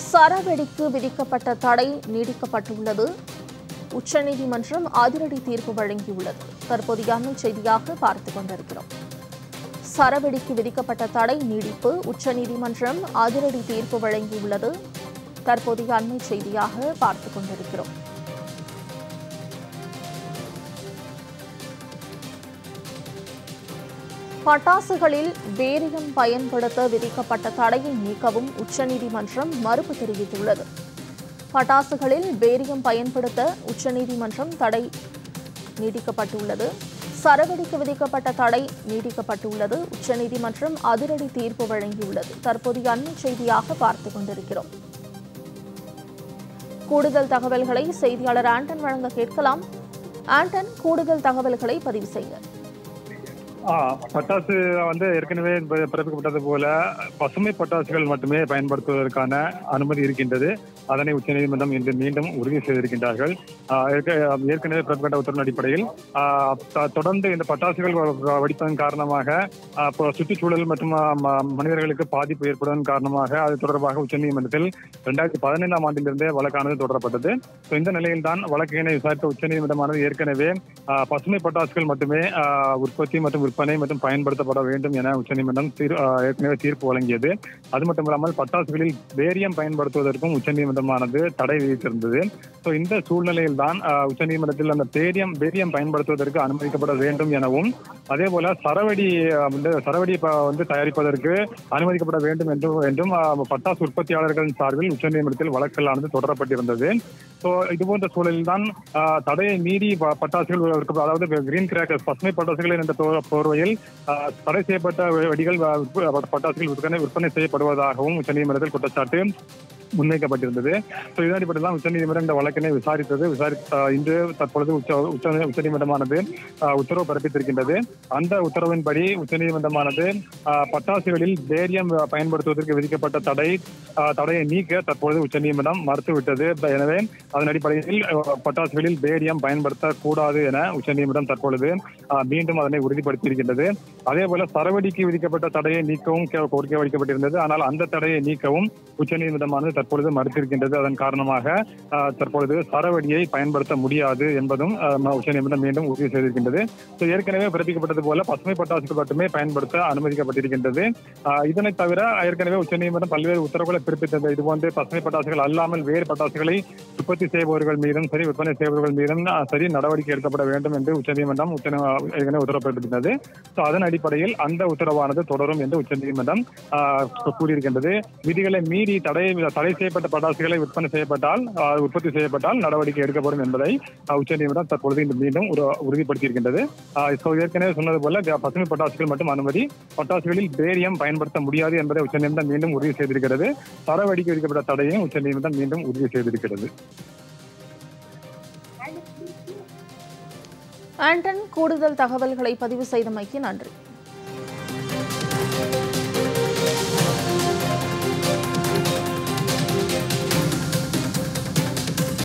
சரவெடிக்கு விதிக்கப்பட்ட தடை நீடிக்கப்பட்டுள்ளது உச்சநீதிமன்றம் அதிரடி தீர்ப்பு வழங்கியுள்ளது தற்போதைய அண்மை செய்தியாக பார்த்துக் கொண்டிருக்கிறோம் சரவெடிக்கு விதிக்கப்பட்ட தடை நீடிப்பு உச்சநீதிமன்றம் அதிரடி தீர்ப்பு வழங்கியுள்ளது தற்போதைய அண்மை செய்தியாக பார்த்துக் கொண்டிருக்கிறோம் பட்டாசுகளில் பேரியம் பயன்படுத்த விதிக்கப்பட்ட தடையை நீக்கவும் உச்சநீதிமன்றம் மறுப்பு தெரிவித்துள்ளது பட்டாசுகளில் பேரியம் பயன்படுத்த உச்சநீதிமன்றம் தடை நீடிக்கப்பட்டுள்ளது சரவெடிக்கு விதிக்கப்பட்ட தடை நீடிக்கப்பட்டுள்ளது உச்சநீதிமன்றம் அதிரடி தீர்ப்பு வழங்கியுள்ளது தற்போதைய அண்மை செய்தியாக பார்த்துக் கொண்டிருக்கிறோம் கூடுதல் தகவல்களை செய்தியாளர் ஆண்டன் வழங்க கேட்கலாம் ஆண்டன் கூடுதல் தகவல்களை பதிவு செய்ய ஆ, பட்டாசு வந்து ஏற்கனவே ப- பிறப்பிக்கப்பட்டது போல பசுமை பட்டாசுகள் மட்டுமே பயன்படுத்துவதற்கான அனுமதி இருக்கின்றது அதனை உச்சநீதிமன்றம் இன்று மீண்டும் உறுதி செய்திருக்கின்றார்கள் ஆ, ஏற்க- ஏற்கனவே பிறப்பிக்கப்பட்ட உத்தரவின் அடிப்படையில் ஆ, த- தொடர்ந்து இந்த பட்டாசுகள் வ- வ- வெடிப்பதன் காரணமாக ஆ, இப்போ சுற்றுச்சூழல் மற்றும் ஆ, ம- மனிதர்களுக்கு பாதிப்பு ஏற்படுவதன் காரணமாக அது தொடர்பாக உச்சநீதிமன்றத்தில் இரண்டாயிரத்தி பதினைந்தாம் ஆண்டிலிருந்தே வழக்கானது தொடரப்பட்டது So, இந்த நிலையில் தான் வழக்கினை விசாரித்த உச்சநீதிமன்றமானது ஏற்கனவே ஆ, பசுமை பட்டாசுகள் மட்டுமே ஆ, உற்பத்தி மற்றும் விற்பனை மற்றும் பயன்படுத்தப்பட வேண்டும் என உச்சநீதிமன்றம் தீர் ஆ, ஏற்கனவே தீர்ப்பு வழங்கியது அது மட்டுமில்லாமல் பட்டாசுகளில் வேரியம் பயன்படுத்துவதற்கும் உச்சநீதிமன்றமானது தடை விதித்திருந்தது ஸோ இந்த சூழ்நிலையில் தான் உச்சநீதிமன்றத்தில் அந்த பேரியம் பேரியம் பயன்படுத்துவதற்கு அனுமதிக்கப்பட வேண்டும் எனவும் அதே போல சரவெடி ஆ, வந்து சரவெடி ப- வந்து தயாரிப்பதற்கு அனுமதிக்கப்பட வேண்டும் என்றும் என்றும் ஆ, பட்டாசு உற்பத்தியாளர்களின் சார்பில் உச்சநீதிமன்றத்தில் வழக்கலானது தொடரப்பட்டிருந்தது ஸோ இது போன்ற சூழலில் தான் ஆ, தடையை மீறி ப- பட்டாசுகள் விற்க- அதாவது கிரீன் கிராக்கர்ஸ் பசுமை பட்டாசுகள் என்ற போ- போர்வையில் ஆ, தடை செய்யப்பட்ட வெ- வெடிகள் ஆ, விற்ப- பட்டாசுகள் விற்பனை விற்பனை செய்யப்படுவதாகவும் உச்சநீதிமன்றத்தில் குற்றச்சாட்டு முன்வைக்கப்பட்டிருந்தது ஸோ இதன் அடிப்படையில் தான் உச்சநீதிமன்றம் இந்த வழக்கினை விசாரித்தது விசாரித்த இன்று தற்பொழுது உச்ச உச்ச உச்சநீதிமன்றமானது ஆ, உத்தரவு பிறப்பித்திருக்கின்றது அந்த உத்தரவின்படி உச்சநீதிமன்றமானது ஆ, பட்டாசுகளில் பேரியம் பயன்படுத்துவதற்கு விதிக்கப்பட்ட தடை ஆ, தடையை நீக்க தற்பொழுது உச்சநீதிமன்றம் மறுத்துவிட்டது ப- எனவே அதன் அடிப்படையில் அ, பட்டாசுகளில் பேரியம் பயன்படுத்தக்கூடாது என உச்சநீதிமன்றம் தற்பொழுது ஆ, மீண்டும் அதனை உறுதிப்படுத்தியிருக்கின்றது அதே போல சரவெடிக்கு விதிக்கப்பட்ட தடையை நீக்கவும் கே- கோரிக்கை வைக்கப்பட்டிருந்தது ஆனால் அந்த தடையை நீக்கவும் உச்சநீதிமன்றமானது தற்பொழுது மறுத்திருக்கின்றது அதன் காரணமாக ஆ, தற்பொழுது சரவெடியை பயன்படுத்த முடியாது என்பதும் ஆ, ம- உச்சநீதிமன்றம் மீண்டும் உறுதி செய்திருக்கின்றது So, ஏற்கனவே பிறப்பிக்கப்பட்டது போல பசுமை பட்டாசுகள் மட்டுமே பயன்படுத்த அனுமதிக்கப்பட்டிருக்கின்றது ஆ, இதனை தவிர ஏற்கனவே உச்சநீதிமன்றம் பல்வேறு உத்தரவுகளை பிறப்பித்தது இது போன்று பசுமை பட்டாசுகள் அல்லாமல் வேறு பட்டாசுகளை உற்பத்தி செய்பவர்கள் மீதும் சரி விற்பனை செய்பவர்கள் மீதும் ஆ, சரி நடவடிக்கை எடுக்கப்பட வேண்டும் என்று உச்சநீதிமன்றம் உச்ச ஏற்கனவே உத்தரவு பிறப்பித்தது So, அதன் அடிப்படையில் அந்த உத்தரவானது தொடரும் என்று உச்சநீதிமன்றம் ஆ, கூறியிருக்கின்றது விதிகளை மீறி தடை தடை செய்யப்பட்ட பட்டாசுகளை விற்பனை செய்யப்பட்டால் ஆ, உற்பத்தி செய்யப்பட்டால் நடவடிக்கை எடுக்கப்படும் என்பதை ஆ, உச்சநீதிமன்றம் தற்பொழுது இன்று மீண்டும் ஒரு உறுதிப்படுத்தியிருக்கின்றது ஆ, so ஏற்கனவே சொன்னது போல க- பசுமை பட்டாசுகள் மட்டும் அனுமதி பட்டாசுகளில் பேரியம் பயன்படுத்த முடியாது என்பதை உச்சநீதிமன்றம் மீண்டும் உறுதி செய்திருக்கிறது தரவடிக்கை விதிக்கப்பட்ட தடையையும் உச்சநீதிமன்றம் மீண்டும் உறுதி செய்திருக்கிறது ஆண்டன் கூடுதல் தகவல்களை பதிவு செய்தமைக்கு நன்றி